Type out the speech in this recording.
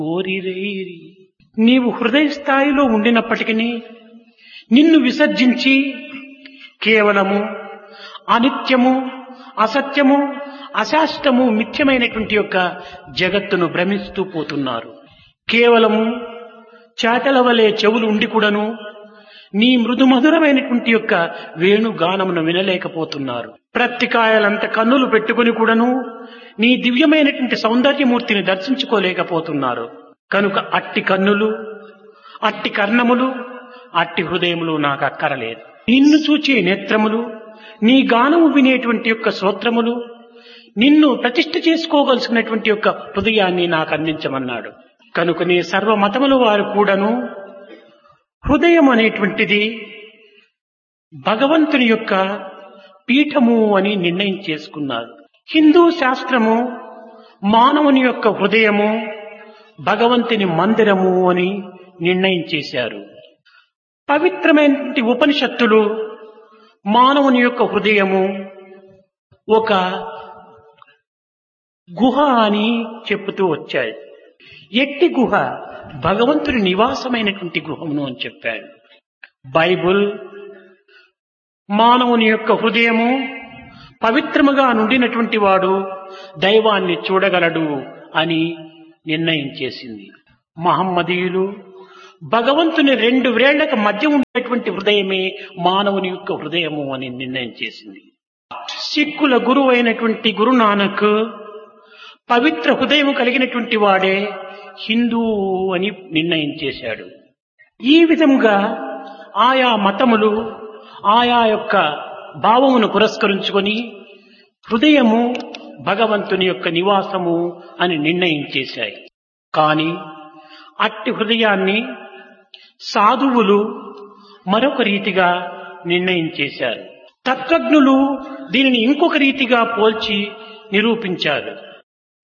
ఓరిరేరి నీవు హృదయ స్థాయిలో ఉండినప్పటికీ నిన్ను విసర్జించి కేవలము అనిత్యము అసత్యము అశాష్టము మిథ్యమైనటువంటి యొక్క జగత్తును భ్రమిస్తూ పోతున్నారు కేవలము చాటల వలె చెవులు ఉండి కూడాను నీ మృదు మధురమైనటువంటి యొక్క వేణుగానమును వినలేకపోతున్నారు ప్రత్తికాయలంత కన్నులు పెట్టుకుని కూడాను నీ దివ్యమైనటువంటి సౌందర్యమూర్తిని దర్శించుకోలేకపోతున్నారు కనుక అట్టి కన్నులు అట్టి కర్ణములు అట్టి హృదయములు నాకు అక్కరలేదు నిన్ను చూచే నేత్రములు నీ గానము వినేటువంటి యొక్క శ్రోత్రములు నిన్ను ప్రతిష్ఠ చేసుకోగలిసినటువంటి యొక్క హృదయాన్ని నాకు అందించమన్నాడు కనుకనే సర్వ మతముల వారు కూడాను హృదయం అనేటువంటిది భగవంతుని యొక్క పీఠము అని నిర్ణయం చేసుకున్నారు హిందూ శాస్త్రము మానవుని యొక్క హృదయము భగవంతుని మందిరము అని నిర్ణయం చేశారు పవిత్రమైనటువంటి ఉపనిషత్తులు మానవుని యొక్క హృదయము ఒక గుహ అని చెప్పుతూ వచ్చాయి ఎట్టి గుహ భగవంతుని నివాసమైనటువంటి గృహమును అని చెప్పాడు బైబుల్ మానవుని యొక్క హృదయము పవిత్రముగా నుండినటువంటి వాడు దైవాన్ని చూడగలడు అని నిర్ణయం చేసింది మహమ్మదీయులు భగవంతుని రెండు వేళ్లకు మధ్య ఉండేటువంటి హృదయమే మానవుని యొక్క హృదయము అని నిర్ణయం చేసింది సిక్కుల గురువు అయినటువంటి గురునానక్ పవిత్ర హృదయం కలిగినటువంటి వాడే హిందూ అని నిర్ణయం చేశాడు ఈ విధంగా ఆయా మతములు ఆయా యొక్క భావమును పురస్కరించుకొని హృదయము భగవంతుని యొక్క నివాసము అని నిర్ణయం చేశాయి కానీ అట్టి హృదయాన్ని సాధువులు మరొక రీతిగా నిర్ణయం చేశారు తత్వజ్ఞులు దీనిని ఇంకొక రీతిగా పోల్చి నిరూపించారు